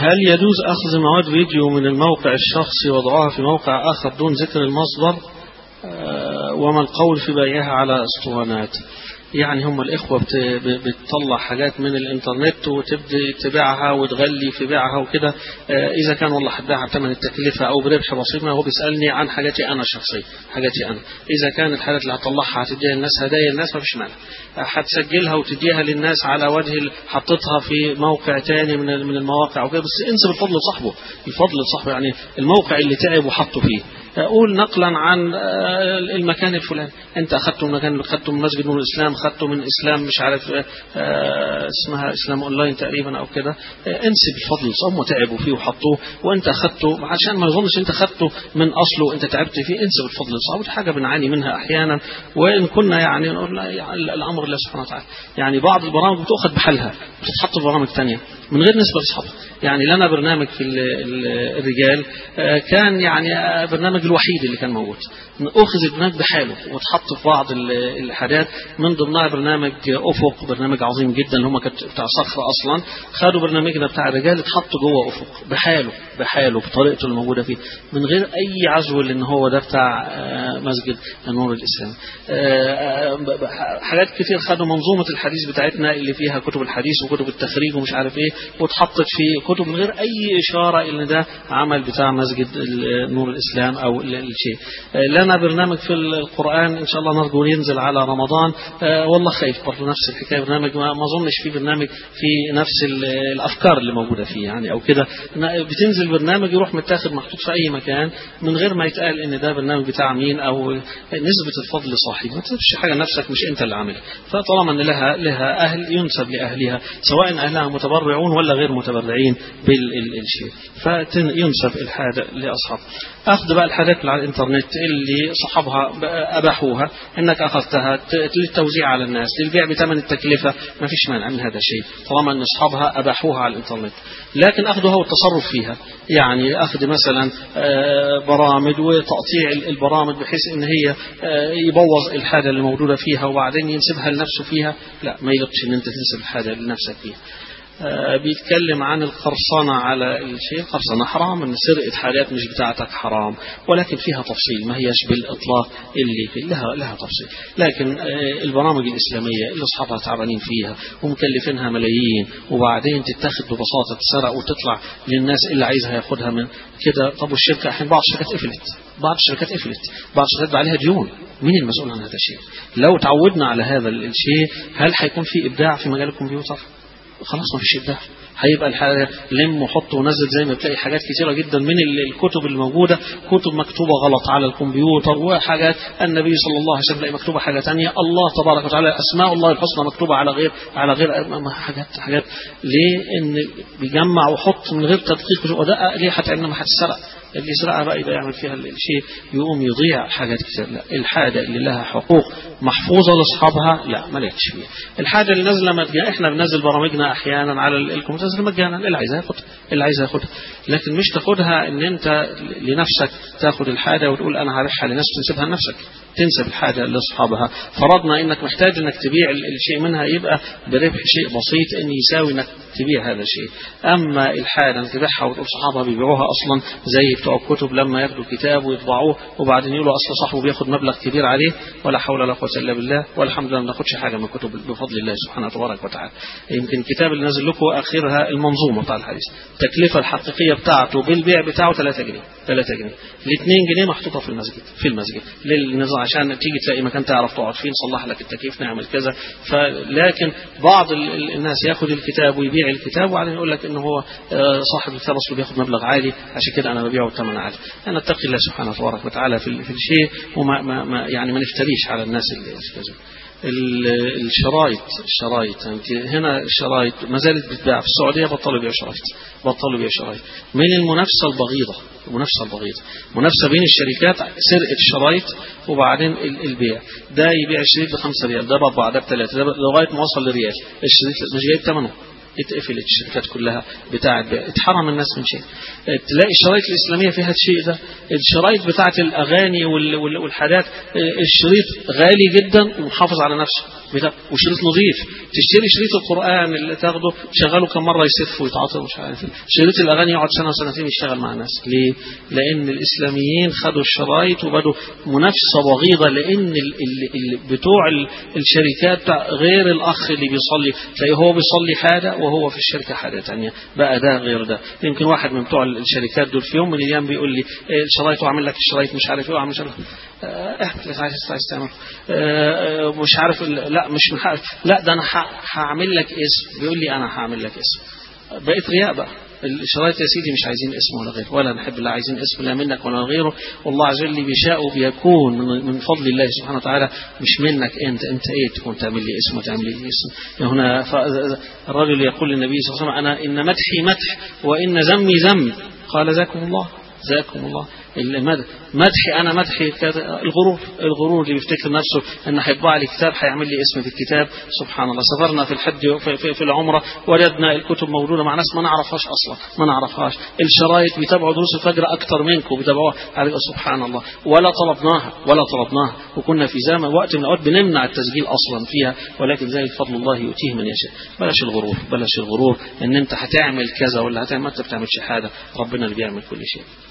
هل يجوز أخذ مواد فيديو من الموقع الشخصي وضعها في موقع آخر دون ذكر المصدر آه، وما القول في بيعها على اسطوانات يعني هم الإخوة بت- ب- بتطلع حاجات من الإنترنت وتبدأ تبيعها وتغلي في بيعها وكده آه، إذا كان والله هتبيعها بثمن التكلفة أو بربح بسيط ما هو بيسألني عن حاجاتي أنا الشخصية حاجاتي أنا إذا كانت الحاجات اللي هتطلعها هتديها للناس هدايا الناس ما فيش مانع آه، هتسجلها وتديها للناس على وجه ال- حطيتها في موقع تاني من ال- من المواقع وكده بس انسب الفضل لصاحبه الفضل لصاحبه يعني الموقع اللي تعب وحطه فيه أقول نقلا عن آه، المكان الفلاني أنت أخذته من مكان أخذته من مسجد نور الإسلام أخذته من إسلام مش عارف آه، اسمها إسلام أونلاين تقريبا أو كده آه، انسب الفضل هم تعبوا فيه وحطوه وأنت أخذته عشان ما يظنش أنت أخذته من أصله وأنت تعبت فيه انسب الفضل لصاحبه دي حاجة بنعاني منها أحيانا وإن كنا يعني نقول لا، يعني الأمر لله سبحانه وتعالى يعني بعض البرامج بتأخذ بحالها بتتحط في برامج تانية من غير نسبة لأصحابها يعني لنا برنامج في ال- ال- الرجال آه، كان يعني آه، برنامج الوحيد اللي كان موجود أخذ البرنامج بحاله واتحط في بعض ال- الحاجات من ضمنها برنامج أفق برنامج عظيم جدا اللي هم كانت بتاع صخرة أصلا خدوا برنامجنا بتاع الرجال اتحط جوه أفق بحاله بحاله بطريقته اللي موجودة فيه من غير أي عزو لأن هو ده بتاع آه، مسجد نور الإسلام آه، آه، ب- ب- حاجات كتير خدوا منظومة الحديث بتاعتنا اللي فيها كتب الحديث وكتب التخريج ومش عارف ايه واتحطت في كتب من غير اي اشاره ان ده عمل بتاع مسجد ال- نور الاسلام او ال- الشيء آه، لنا برنامج في القران ان شاء الله نرجو ينزل على رمضان آه، والله خايف برضه نفس الحكايه برنامج ما ما اظنش في برنامج في نفس ال- الافكار اللي موجوده فيه يعني او كده نا- بتنزل برنامج يروح متاخد محطوط في اي مكان من غير ما يتقال ان ده برنامج بتاع مين او نسبه الفضل لصاحبه ما تسيبش حاجه لنفسك مش انت اللي عاملها فطالما ان لها لها اهل ينسب لاهلها سواء اهلها متبرعون ولا غير متبرعين بالشيء فينسب الحاجه لاصحاب اخذ بقى الحاجات اللي على الانترنت اللي صحابها بقى اباحوها انك اخذتها ت- للتوزيع على الناس للبيع بثمن التكلفه ما فيش مانع من هذا الشيء طالما ان اصحابها اباحوها على الانترنت لكن اخذها والتصرف فيها يعني اخذ مثلا آه، برامج وتقطيع ال- البرامج بحيث ان هي آه، يبوظ الحاجه اللي موجوده فيها وبعدين ينسبها لنفسه فيها لا ما يلقش ان انت تنسب الحاجه لنفسك فيها آه، بيتكلم عن القرصنة على الشيء القرصنة حرام ان سرقة حاجات مش بتاعتك حرام ولكن فيها تفصيل ما هيش بالإطلاق اللي في لها لها تفصيل لكن آه، البرامج الإسلامية اللي أصحابها تعبانين فيها ومكلفينها ملايين وبعدين تتاخد ببساطة تسرق وتطلع للناس اللي عايزها ياخدها من كده طب والشركة احيانا بعض الشركات قفلت بعض الشركات قفلت بعض الشركات بقى عليها ديون مين المسؤول عن هذا الشيء لو تعودنا على هذا الشيء هل هيكون في إبداع في مجال الكمبيوتر خلاص ما فيش ابداع هيبقى الحاجة لم وحط ونزل زي ما بتلاقي حاجات كثيرة جدا من ال- الكتب الموجودة كتب مكتوبة غلط على الكمبيوتر وحاجات النبي صلى الله عليه وسلم تلاقي مكتوبة حاجة تانية الله تبارك وتعالى أسماء الله الحسنى مكتوبة على غير على غير ما- ما- حاجات حاجات ليه إن بيجمع وحط من غير تدقيق ودقق ليه هتعمل ما هتسرق اللي يسرقها بقى يبقى يعمل فيها الشيء يقوم يضيع حاجات كتير لا الحاجة اللي لها حقوق محفوظة لأصحابها لا ما لكش فيها الحاجة اللي نازلة مجانا احنا بننزل برامجنا أحيانا على ال- الكمبيوتر تنزل مجانا اللي عايزها ياخدها اللي عايزها ياخدها لكن مش تاخدها ان انت لنفسك تاخد الحاجة وتقول انا هبيعها لناس تنسبها لنفسك تنسب الحاجة لأصحابها فرضنا انك محتاج انك تبيع ال- الشيء منها يبقى بربح شيء بسيط ان يساوي انك تبيع هذا الشيء اما الحاجة انك تبيعها وتقول صحابها بيبيعوها اصلا زي بتوع الكتب لما ياخدوا كتاب ويطبعوه وبعدين يقولوا اصل صاحبه بياخد مبلغ كبير عليه ولا حول ولا قوة الا بالله والحمد لله ما ناخدش حاجة من الكتب بفضل الله سبحانه تبارك وتعالى يمكن الكتاب اللي نازل لكم اخرها المنظومة بتاع الحديث التكلفة الحقيقية بتاعته بالبيع بتاعه 3 جنيه 3 جنيه ال 2 جنيه محطوطة في المسجد في المسجد للنظام عشان تيجي تلاقي مكان تعرف تقعد فيه نصلح لك التكييف نعمل كذا فلكن بعض ال- ال- الناس ياخد الكتاب ويبيع الكتاب وبعدين يقول لك ان هو آه، صاحب الكتاب اصله بياخد مبلغ عالي عشان كده انا ببيعه بثمن عالي انا اتقي الله سبحانه تبارك وتعالى في ال- في الشيء وما ما ما يعني ما نفتريش على الناس اللي كذا ال- الشرايط الشرايط يعني هنا الشرايط ما زالت بتتباع في السعوديه بطلوا يبيعوا شرايط بطلوا يبيعوا شرايط من المنافسه البغيضه المنافسه البغيضه منافسه بين الشركات سرقه الشرايط وبعدين ال- البيع ده يبيع الشريط ب 5 ريال ده باربعه ده بثلاثه ده ب- لغايه ما وصل لريال الشريط مش جايب ثمنه اتقفلت الشركات كلها بتاعت بيع اتحرم الناس من شيء تلاقي الشرايط الإسلامية فيها الشيء ده الشرايط بتاعت الأغاني وال- وال- والحاجات اه، الشريط غالي جدا ومحافظ على نفسه بتا... وشريط نظيف تشتري شريط القرآن اللي تاخده شغله كم مرة يسف ويتعاطى مش عارف شريط الأغاني يقعد سنة وسنتين يشتغل مع الناس ليه؟ لأن الإسلاميين خدوا الشرايط وبدوا منافسة بغيضة لأن ال... ال... ال... بتوع ال... الشركات غير الأخ اللي بيصلي تلاقيه هو بيصلي حاجة وهو في الشركة حاجة تانية بقى ده غير ده يمكن واحد من بتوع الشركات دول في يوم من الأيام بيقول لي إيه الشرايط وعامل لك الشرايط مش عارف ايه وعامل مش عارف اعمل اللي عايز عايز تعمل مش عارف لا مش محارف لا ده انا هعمل لك اسم بيقول لي انا هعمل لك اسم بقيت رياء بقى الشرايط يا سيدي مش عايزين اسم ولا غيره ولا نحب لا عايزين اسم لا منك ولا غيره والله عز وجل بيشاء وبيكون من فضل الله سبحانه وتعالى مش منك انت انت ايه تكون تعمل لي اسم وتعمل لي اسم هنا الرجل يقول للنبي صلى الله عليه وسلم انا ان مدحي مدح وان ذمي ذم قال ذاكم الله ذاكم الله مدحي انا مدحي الغرور الغرور اللي بيفتكر نفسه ان هيطبع لي كتاب هيعمل لي اسم في الكتاب سبحان الله سافرنا في الحج في, في, في العمره وجدنا الكتب موجوده مع ناس ما نعرفهاش اصلا ما نعرفهاش الشرايط بيتابعوا دروس الفجر اكثر منكم بيتابعوها سبحان الله ولا طلبناها ولا طلبناها وكنا في زمن وقت من الاوقات بنمنع التسجيل اصلا فيها ولكن ذلك فضل الله يؤتيه من يشاء بلاش الغرور بلاش الغرور ان انت هتعمل كذا ولا هتعمل ما انت بتعملش حاجه ربنا اللي بيعمل كل شيء